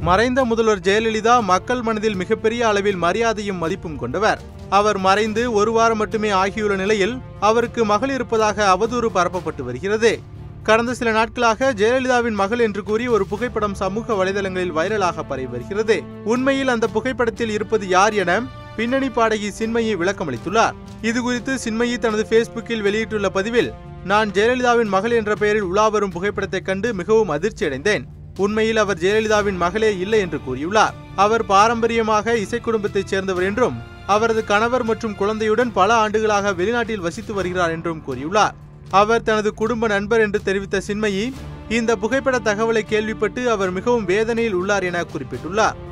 மறைந்த முதல்வர் ஜெயலலிதா மக்கள் மனதில் மிகப்பெரிய அளவில் மரியாதையும் மதிப்பும் கொண்டவர் அவர் மறைந்து ஒரு வாரம் மட்டுமே ஆகியுள்ள நிலையில் அவருக்கு மகள் இருப்பதாக அவதூறு பரப்பப்பட்டு வருகிறது கடந்த சில நாட்களாக ஜெயலலிதாவின் மகள் என்று கூறி ஒரு புகைப்படம் சமூக வலைதளங்களில் வைரலாக பரவி வருகிறது உண்மையில் அந்த புகைப்படத்தில் இருப்பது யார் என பின்னணி பாடகி சின்மயி விளக்கமளித்துள்ளார் இதுகுறித்து சின்மயி தனது ஃபேஸ்புக்கில் வெளியிட்டுள்ள பதிவில் நான் ஜெயலலிதாவின் மகள் என்ற பெயரில் உலா வரும் புகைப்படத்தைக் கண்டு மிகவும் அதிர்ச்சி அடைந்தேன் உண்மையில் அவர் ஜெயலலிதாவின் மகளே இல்லை என்று கூறியுள்ளார் அவர் பாரம்பரியமாக இசை குடும்பத்தைச் சேர்ந்தவர் என்றும் அவரது கணவர் மற்றும் குழந்தையுடன் பல ஆண்டுகளாக வெளிநாட்டில் வசித்து வருகிறார் என்றும் கூறியுள்ளார் அவர் தனது குடும்ப நண்பர் என்று தெரிவித்த சின்மயி இந்த புகைப்பட தகவலை கேள்விப்பட்டு அவர் மிகவும் வேதனையில் உள்ளார் என குறிப்பிட்டுள்ளார்